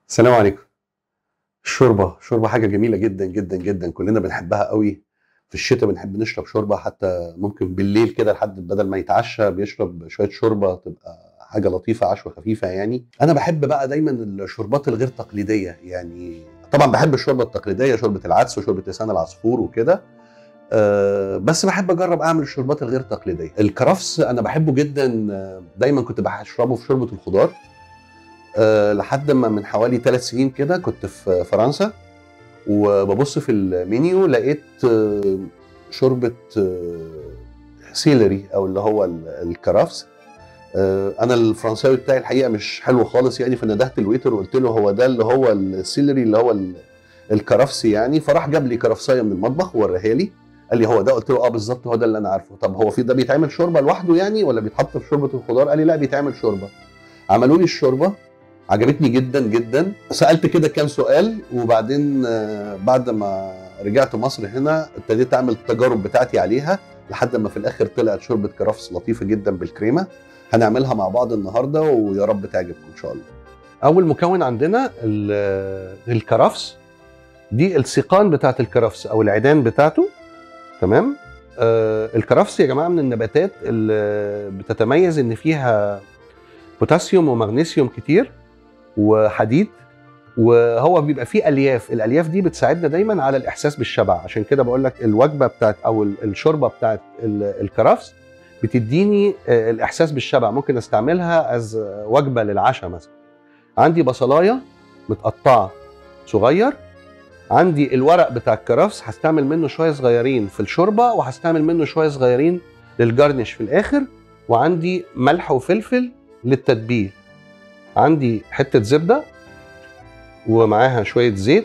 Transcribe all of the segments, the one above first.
السلام عليكم الشوربه شوربه حاجه جميله جدا جدا جدا كلنا بنحبها قوي في الشتاء بنحب نشرب شوربه حتى ممكن بالليل كده لحد بدل ما يتعشى بيشرب شويه شوربه تبقى حاجه لطيفه عشوه خفيفه يعني انا بحب بقى دايما الشوربات الغير تقليديه يعني طبعا بحب الشوربه التقليديه شوربه العدس وشوربه لسان العصفور وكده أه بس بحب اجرب اعمل الشوربات الغير تقليديه الكرفس انا بحبه جدا آه، دايما كنت بشربه في شوربه الخضار أه لحد ما من حوالي ثلاث سنين كده كنت في فرنسا وببص في المنيو لقيت آه، شوربه آه، سيلري او اللي هو ال- الكرفس آه، انا الفرنساوي بتاعي الحقيقه مش حلو خالص يعني فندهت الويتر وقلت له هو ده اللي هو السيلري اللي هو ال- الكرفس يعني فراح جاب لي كرفسايه من المطبخ ووريها لي قال لي هو ده قلت له اه بالظبط هو ده اللي انا عارفه طب هو في ده بيتعمل شوربه لوحده يعني ولا بيتحط في شوربه الخضار قال لي لا بيتعمل شوربه عملوا لي الشوربه عجبتني جدا جدا سالت كده كام سؤال وبعدين آه، بعد ما رجعت مصر هنا ابتديت اعمل التجارب بتاعتي عليها لحد ما في الاخر طلعت شوربه كرفس لطيفه جدا بالكريمه هنعملها مع بعض النهارده ويا رب تعجبكم ان شاء الله اول مكون عندنا ال- الكرفس دي السيقان بتاعت الكرفس او العيدان بتاعته تمام آه الكرفس يا جماعه من النباتات اللي بتتميز ان فيها بوتاسيوم ومغنيسيوم كتير وحديد وهو بيبقى فيه الياف الالياف دي بتساعدنا دايما على الاحساس بالشبع عشان كده بقول لك الوجبه بتاعت او ال- الشوربه بتاعت ال- الكرفس بتديني آه، الاحساس بالشبع ممكن استعملها از وجبه للعشاء مثلا عندي بصلايه متقطعه صغير عندي الورق بتاع الكرفس هستعمل منه شويه صغيرين في الشوربه وهستعمل منه شويه صغيرين للجرنش في الاخر وعندي ملح وفلفل للتتبيل عندي حته زبده ومعاها شويه زيت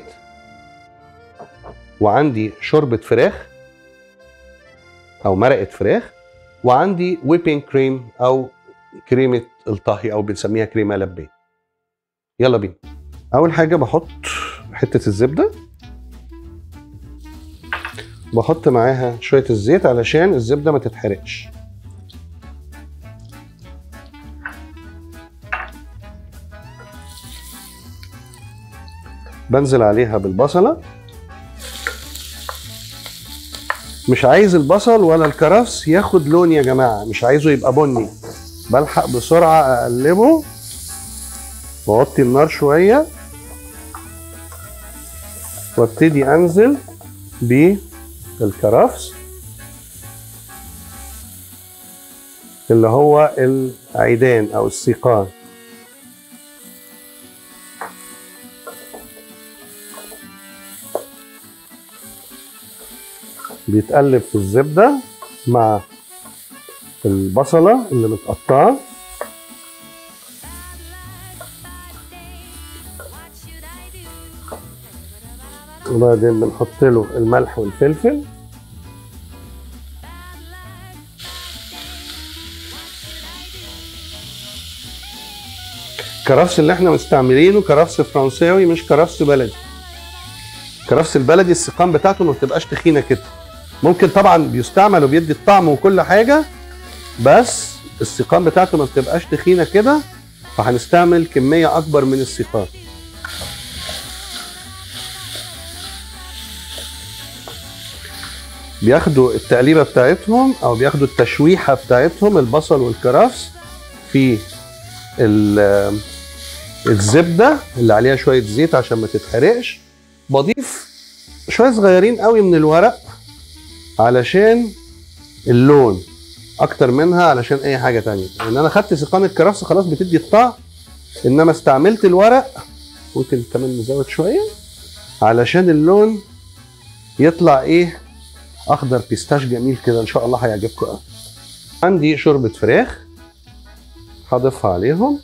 وعندي شوربه فراخ او مرقه فراخ وعندي ويبنج كريم او كريمه الطهي او بنسميها كريمه لبان يلا بينا اول حاجه بحط حته الزبده بحط معاها شويه الزيت علشان الزبده ما تتحرقش بنزل عليها بالبصله مش عايز البصل ولا الكرفس ياخد لون يا جماعه مش عايزه يبقى بني بلحق بسرعه اقلبه واوطي النار شويه وابتدي انزل بالكرفس اللي هو العيدان او السيقان بيتقلب في الزبدة مع البصلة اللي متقطعة وبعدين بنحط له الملح والفلفل الكرفس اللي احنا مستعملينه كرفس فرنساوي مش كرفس بلدي كرفس البلدي السقام بتاعته ما بتبقاش تخينه كده ممكن طبعا بيستعمل وبيدي الطعم وكل حاجه بس السقام بتاعته ما بتبقاش تخينه كده فهنستعمل كميه اكبر من السقام بياخدوا التقليبه بتاعتهم او بياخدوا التشويحه بتاعتهم البصل والكرفس في ال- الزبده اللي عليها شويه زيت عشان ما تتحرقش بضيف شويه صغيرين قوي من الورق علشان اللون اكتر منها علشان اي حاجه تانية لان انا خدت سيقان الكرفس خلاص بتدي الطعم انما استعملت الورق ممكن كمان نزود شويه علشان اللون يطلع ايه اخضر بيستاش جميل كده ان شاء الله هيعجبكم قوي عندي شوربه فراخ هضيفها عليهم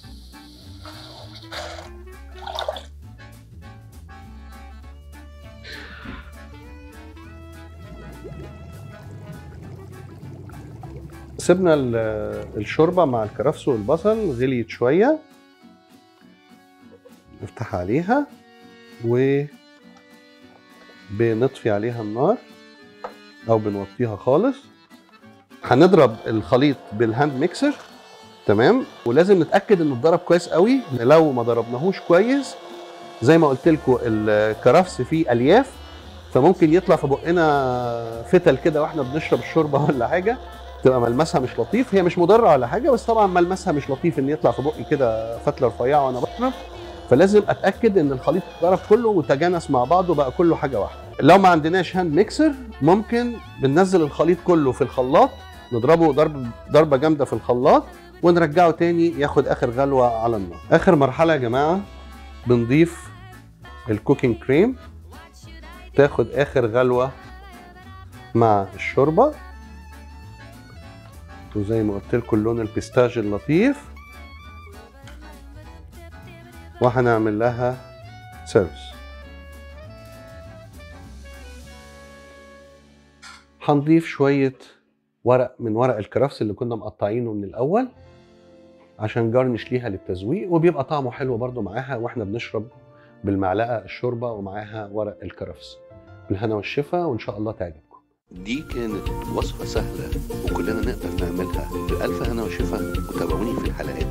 سيبنا ال- الشوربه مع الكرفس والبصل غليت شويه نفتح عليها و بنطفي عليها النار او بنوطيها خالص هنضرب الخليط بالهاند ميكسر تمام ولازم نتاكد انه اتضرب كويس قوي لو ما ضربناهوش كويس زي ما قلت لكم الكرفس فيه الياف فممكن يطلع في بقنا فتل كده واحنا بنشرب الشوربه ولا حاجه تبقى ملمسها مش لطيف هي مش مضره ولا حاجه بس طبعا ملمسها مش لطيف ان يطلع في بقي كده فتله رفيعه وانا بشرب فلازم اتاكد ان الخليط اتضرب كله وتجانس مع بعضه بقى كله حاجه واحده لو ما عندناش هاند ميكسر ممكن بننزل الخليط كله في الخلاط نضربه ضرب ضربه جامده في الخلاط ونرجعه تاني ياخد اخر غلوه على النار اخر مرحله يا جماعه بنضيف الكوكينج كريم تاخد اخر غلوه مع الشوربه وزي ما قلت لكم اللون البيستاج اللطيف وهنعمل لها سيرفس هنضيف شويه ورق من ورق الكرفس اللي كنا مقطعينه من الاول عشان جارنش ليها للتزويق وبيبقى طعمه حلو برضو معاها واحنا بنشرب بالمعلقه الشوربه ومعاها ورق الكرفس بالهنا والشفا وان شاء الله تعجبكم دي كانت وصفة سهلة وكلنا نقدر نعملها بألف هنا وشفا وتابعوني في الحلقات